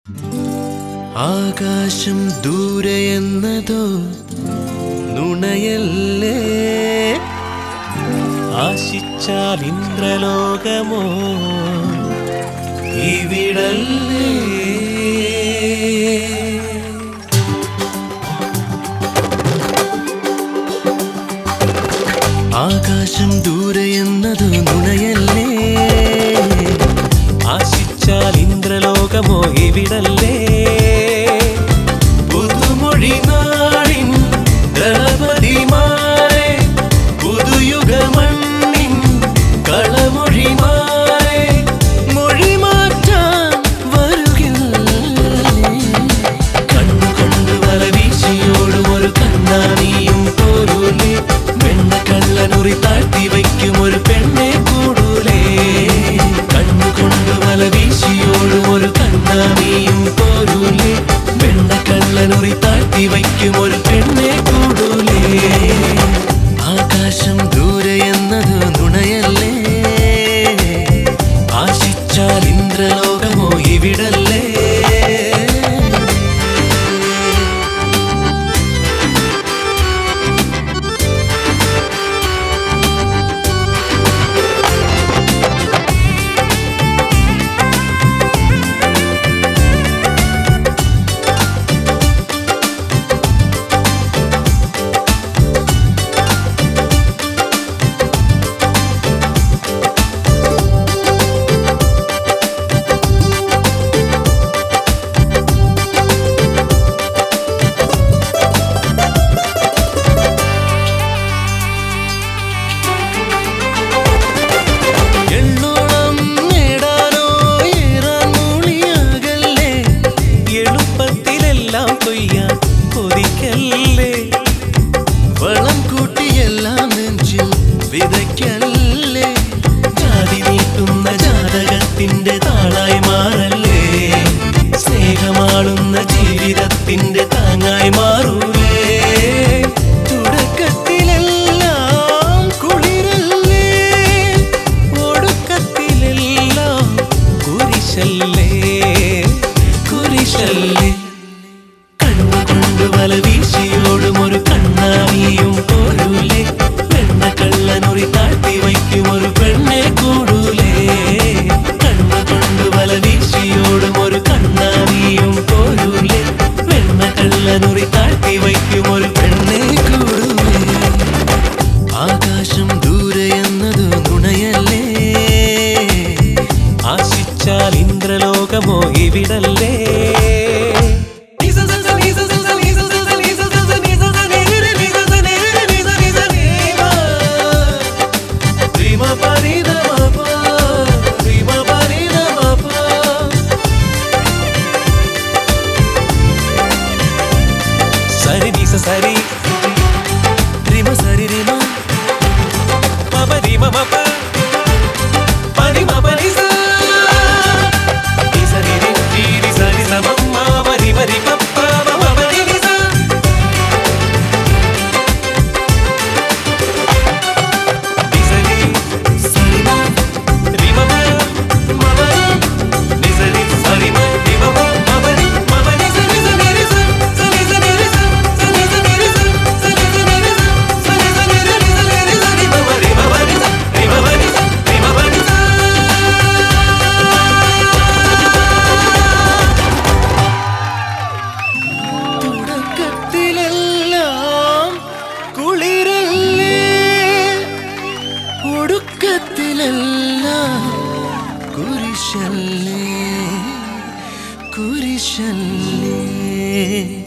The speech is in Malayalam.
ആകാശം ദൂരെ എന്നതോ നുണയല്ലേ ആശിച്ചാൽ ഇന്ദ്രലോകമോ ഇവിടല്ലേ ആകാശം ദൂരെ എന്നതോ നുണയല്ലേ ആശിച്ചാൽ ഇന്ദ്രലോകമോ ഇവിടല്ലേ പുതുമൊഴി നാടിൻ ദളപതിമാരെ പുതുയുഗമണ്ണിൻ കളമൊഴിമാരെ മൊഴി മാറ്റാൻ വരുകില്ലേ കണ്ണുകൊണ്ട് വല വീശിയോടും ഒരു കണ്ണാനിയും പോരൂലേ വെണ്ണ കള്ളനുറി താഴ്ത്തി വയ്ക്കും ഒരു പെണ്ണെ കൂടൂലേ കണ്ണുകൊണ്ട് വല വീശിയോടും ഒരു കണ്ണാനിയും പോരൂലേ വെണ്ണ കള്ളനുറി താഴ്ത്തി വയ്ക്കും ഒരു പെണ്ണെ കൂടൂലേ ആകാശം ദൂരെ എന്നത് നുണയല്ലേ ആശിച്ചാൽ ഇന്ദ്രലോകമോ ഇവിടല്ലേ എണ്ണോളം നേടാനോ ഏറാൻ മൂളിയാകല്ലേ എളുപ്പത്തിലെല്ലാം കൊയ്യാൻ കൊതിക്കല്ലേ വളം കൂട്ടിയെല്ലാം നെഞ്ചിൽ വിതയ്ക്കല്ലേ ജാതി നീട്ടുന്ന ജാതകത്തിന്റെ താളായി മാറല്ലേ സ്നേഹമാളുന്ന ജീവിതത്തിന്റെ താങ്ങായി മാറൂലേ തുടക്കത്തിലെല്ലാം കുളിരല്ലേ ഒടുക്കത്തിലെല്ലാം കുരിശല്ലേ കുരിശല്ലേ കണ്ണുകൊണ്ട് വല വീശിയോടും ഒരു കണ്ണാവിയും പോരൂലേ വെണ്ണ കള്ളനൊറി താഴ്ത്തി വയ്ക്കും ഒരു പെണ്ണെ കൂടൂലേ കണ്ണുകൊണ്ട് വല വീശിയോടും ഒരു കണ്ണാവിയും പോരൂലേ വെണ്ണ കള്ളനൊറി താഴ്ത്തി വയ്ക്കും ഒരു പെണ്ണെ കൂടൂലേ ആകാശം ദൂരെ എന്നത് നുണയല്ലേ ആശിച്ചാൽ ഇന്ദ്രലോകമോ ഇവിടല്ലേ സരി നിസ സരി റിമ സരി റിമ മമ രി മമ പ പനി മമ നി സ നി സ രി രി രി രി സ രി സ മ മ മ രി മ രി പ പ മ മ മ രി നി സ നി സ രി സ രി മ രി മ മ മ മ നി സ രി സ രി മ രി മ മ മ മ രി മ മ നി സ രി സ നി രി സ സ നി സ നി രി സ സ നി സ നി രി സ സ നി സ നി രി സ സ നി സ നി രി രി സ നി രി സ രി മ മ രി മ മ രി സ രി മ മ രി സ രി മ മ രി സ തുടക്കത്തിലെല്ലാം കുളിരല്ലേ ഒടുക്കത്തിലെല്ലാം കുരിശല്ലേ കുരിശല്ലേ